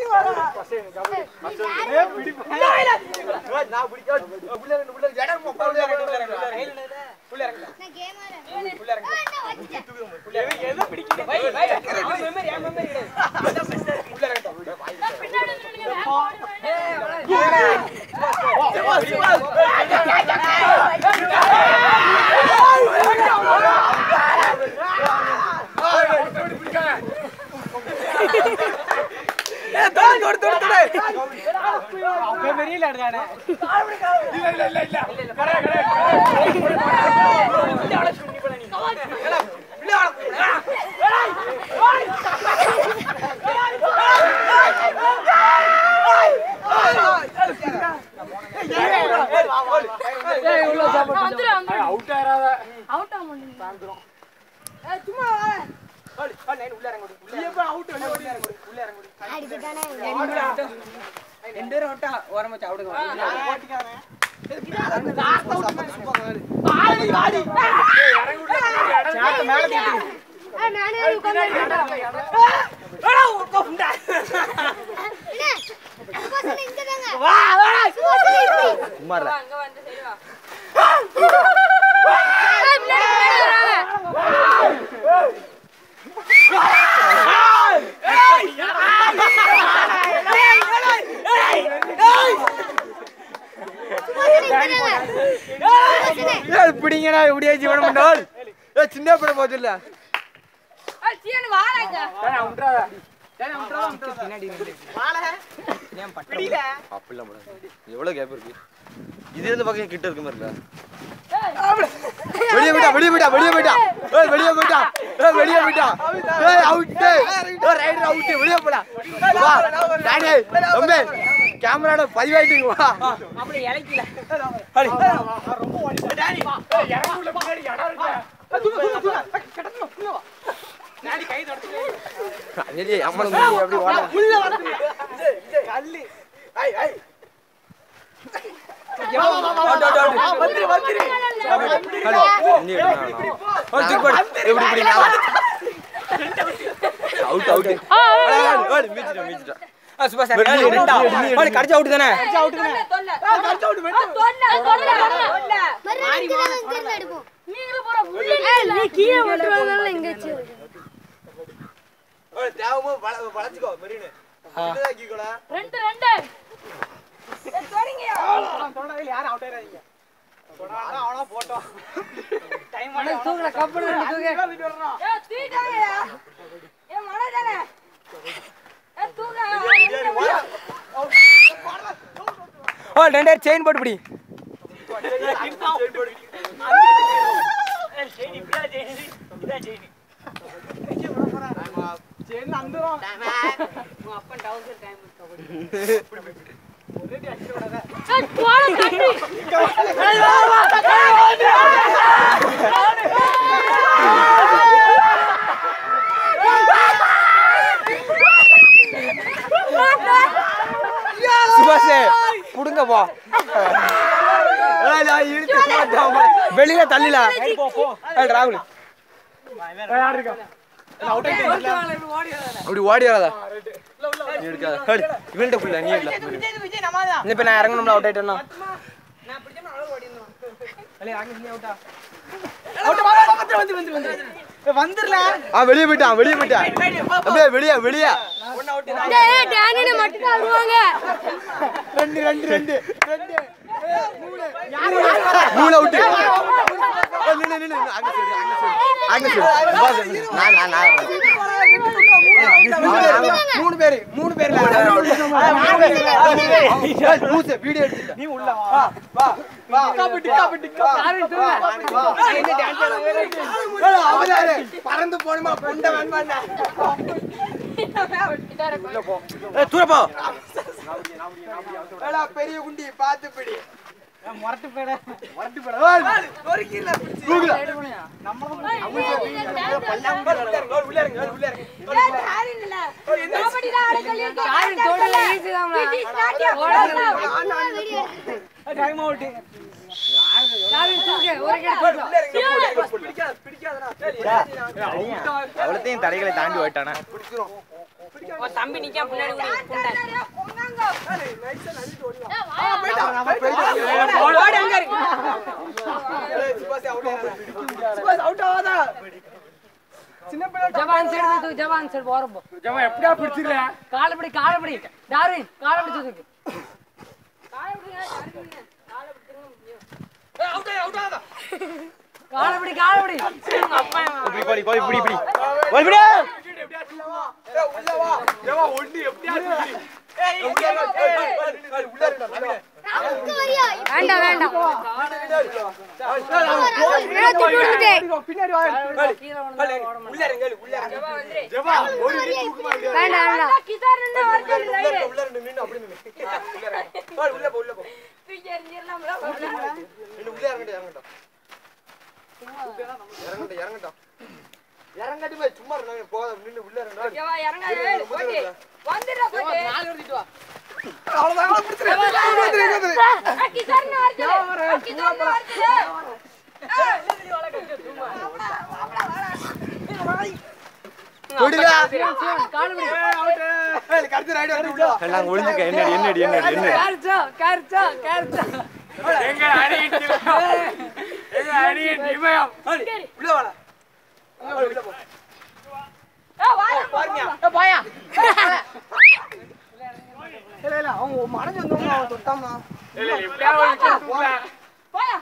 பிடிங்கடா இப்படியே ஜீவனம் பண்ணால் சின்ன பட போதில்ல அப்படிலாம் பண்ணாது. எவ்வளவு கேப் இருக்கு இது எந்த பக்கம் கிட்ட இருக்கு மாதிரி வெளியே போயிட்டா வெளியே போயிட்டா வெளியே போயிட்டா ஏய் வெளியே போயிட்டா ஏய் வெளியே போயிட்டா ஏய் அவுட் ஏய் ரைடர் அவுட் வெளியே போடா வா டாடி தம்பி கேமராட பதிவாயிட்டீங்க வா அடே அம்மன் முடி அப்படி வாடா ஹலோ நீ எப்படி இப்படி அவுட் அவுட் ஓடு மீச்சிட்டா மீச்சிட்டா கடிச்சு அவுட் தானே தேவமோ வளைச்சுக்கோ மெரினு இதாக்கிக்கோடா ஓ ரெண்டு செயின் போட்டு பிடி சுபாஷ் புடுங்க போ வெளியில தள்ளில ஏய், ராகுல் அப்படி ஓடி வராதா நீ எடுக்காத ஹேட் இவன்ட்ட புள்ள நீ இல்ல இந்த இப்ப நான் இறங்கணும்ல அவுட் ஆயிட்டேன்னா ஆ வெளிய போயிட்டான் வெளிய போயிட்டான் அப்படியே வெளிய வெளிய மட்டும் வருவாங்க ரெண்டு ரெண்டு ரெண்டு ரெண்டு மூணு அவுட் நின்னு நின்னு அங்க சைடு அங்க சைடு அங்க சைடு பாஸ் நான் நான் நான் மூணு பேரு மூணு பேர்ல லூசு வீடியோ எடுத்து நீ உள்ள வா வா வா கபடி கபடி பறந்து போணுமா பொண்ட வேண்டாம் தூர போ பெரிய குண்டி பாத்து பிடி அவ்வளத்தையும் தடைகளை தாண்டி போயிட்டானே தம்பி நிக்கா பின்னாடி ஓடி புண்டை. நம்ம போயிட்டு ஓடு எங்க இருக்கு சுபாஷ் அவுட் ஆகாதா சின்ன பிள்ளை ஜவான் சைடு தூக்கு ஜவான் சைடு போறப்போ ஜமா எப்படியா பிடிச்சிருல காலப்படி காலப்படி டார்வின் காலப்படி தூக்கு காலப்படி காலப்படி இப்படி போடி போடி இப்படி இப்படி போடி இப்படி உள்ள வா ஏவா ஒண்ணு எப்படியா இருக்கு ஏய் உள்ள உள்ள இருடா வேண்டாம் வேண்டாம் பின்னாடி வா கீழே விழுந்தா ஓட மாட்டேன் உள்ள இருங்க உள்ள இருங்க ஜெபா ஒரு நீ தூக்குமா இல்லையா வேண்டாம் வேண்டாம் கிசார் நின்னு வரது உள்ள இருந்து உள்ள இருந்து நின்னு அப்படி நின்னு வா, உள்ள போ உள்ள போ தூக்கி எறிஞ்சிரலாம்ல நின்னு உள்ள இறங்கட்டும் இறங்கட்டும் இறங்கட்டும் இறங்கட்டும் இறங்கட்டும் போய் சும்மா இருந்தாங்க போகாத நின்னு உள்ள இறங்கடா ஓகேவா இறங்காத ஏய், கோட்டி வந்துடா கோட்டி அவ்வளவுதான் பிடிச்சிரு வந்துரு வந்துரு ஆ, கிசார் நின்னு வருது ஆ, கிசார் நின்னு வருது தொடுடா காலப்படி ஏய் கரெக்ட் ரைட் வந்து உள்ள வா. நாங்க ஒளிஞ்சுக்க என்னடி என்னடி என்னடி என்னடி கேரிச்சா கேரிச்சா கேரிச்சா எங்க அடி எங்க அடி நிமயம் உள்ள வாடா அங்க உள்ள போ ஏ வாடா பாருங்க போயா இல்ல இல்ல அவங்க மறைஞ்சு வந்தவங்க அவன் தொட்டாமா போயா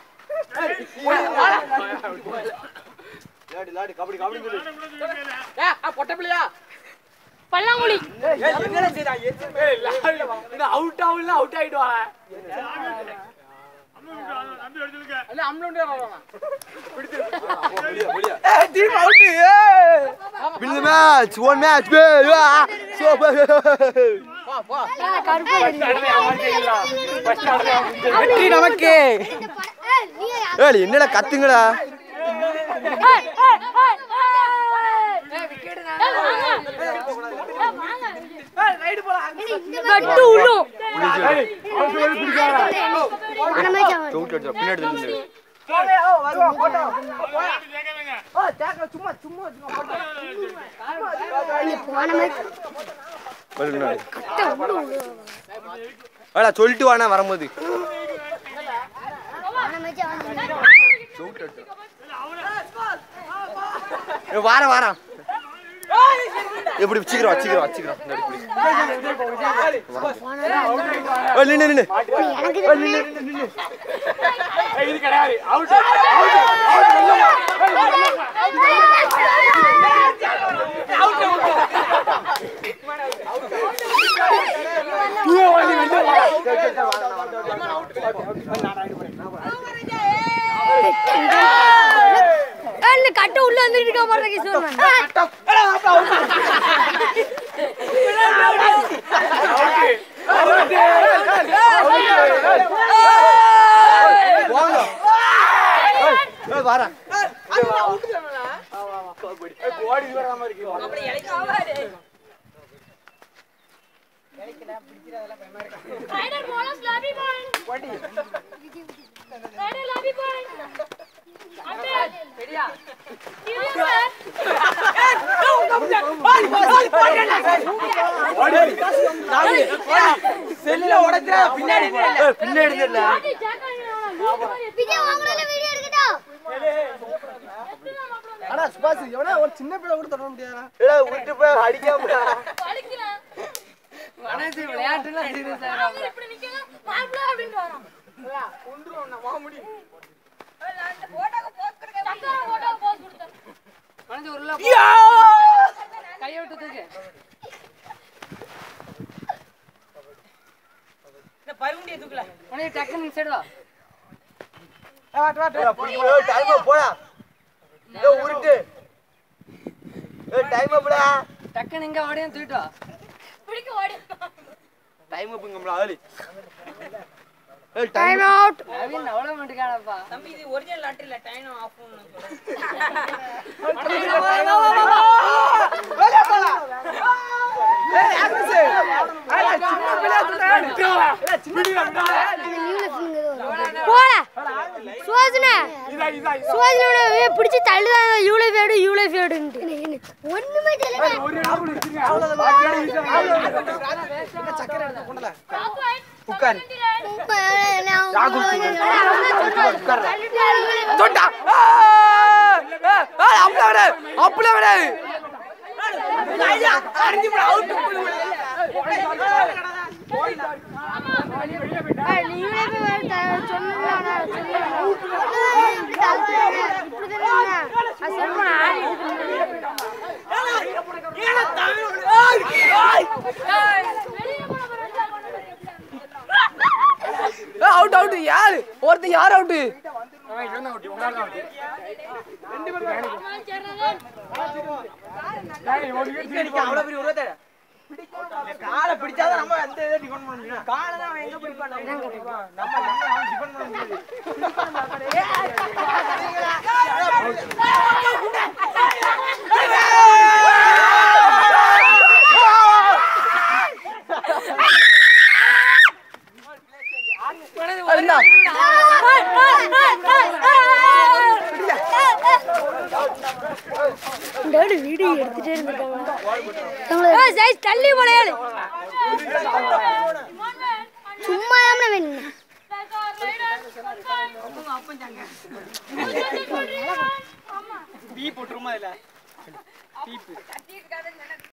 லாடி லாடி கபடி கபடி சொல்லு ஏ ஆ, பொட்ட பிள்ளையா பல்லாங்குழி ஏய் என்னடா செய்றா எது அவுட் ஆகல அவுட் ஆயிடுவாங்க இல்ல அம்லுண்டே வருவாங்க ஏய் டீம் அவுட் ஏய் Win the match! One match! Win! Ah! Super! வெற்றி நமக்கு ஏய் என்னடா கத்துங்கடா கட்டு விழும் சவுட் அடிச்சா பின்னாடி நின்னு வருவா போட்டோ ஓ டேக்கல சும்மா சும்மா அடா சொல்லிட்டு வாண்ணா வரும்போது ஏய், வாரேன் வாரேன் எப்படி சீக்கிரம் வா, சீக்கிரம் வா, சீக்கிரம் இந்த அடி புடி. ஏய், நின்னு நின்னு இது கிடையாது அவுட் கட்டு உள்ள வந்துட்டு இருக்க மாட்டேங்க சொல்லுவேன் வாங்க ஏய், வாரேன் அப்படி இளைக்க ஆவாரு செல்ல உடைச்சா பின்னாடி ஏய், பின்னாடி தெரியல விஜய் உங்களோட வீடியோ எடுக்கட்டா ஆனா சுபாஷ் எவனா ஒரு சின்ன பிள்ளை கூட தொட முடியாதா ஏடா விட்டு போய் அடிக்காமடா மனசு விளையாட்டுலாம் இருக்குது சார் இப்படி நிக்கங்க மாப்பிள அப்படின்னு வரோம் கொன்றுவோம் நான் வா முடி அந்த போட்டோக்கு போஸ்ட் கொடுக்க சக்கர போட்டோக்கு போஸ்ட் கொடுத்தேன் மனசு உள்ள கையை விட்டு தூக்கு இந்த பருவண்டியை தூக்கல உனக்கு டக்குன்னு சைடு வா வாட் வாட் ஏய், அப்படி போய், ஏய், time up போடா ஏய், உருட்டு ஏய், time up டா. டக்குன்னு இங்க ஓடியும் தூக்கிட்டு வா பிடிக்க ஓடி time up ங்கம்ல, ஆளு. ஏய், time time up. Out Naveen அவ்வளவு மட்டுக்கானப்பா தம்பி இது ஒரிஜினல் லாட்டரி இல்ல டைம் ஆஃப் பண்ணு போல சுவாசன சுவாசன பிடிச்சி தள்ளுதான் இவ்வளோ ஃபேடு இவ்வளோ ஃபேடுன்ட்டு ஒண்ணுமே தெரியல உட்காரு தொட்டா தொட்டா அப்பல விடு அப்பல விடு நீங்களே போய் சொன்னீங்களா அவுட் அவுட் யாரு ஒருத்தன் யார் அவுட் அவ்வளவு பெரிய உருவத்தை காலை பிடிச்சாதான் நம்ம அந்த இதை டிஃபன் பண்ண முடியும் காலை தான் அவன் எங்க பிடிப்பான் நம்ம நம்ம டிஃபன் பண்ண முடியாது என்ன வீடியோ எடுத்துட்டே இருந்திருக்காங்க சைஸ் தள்ளி போடையாளு சும்மா தான் வேணும் ஆமா பீ போட்டுருமா இல்ல கட்டிட்டு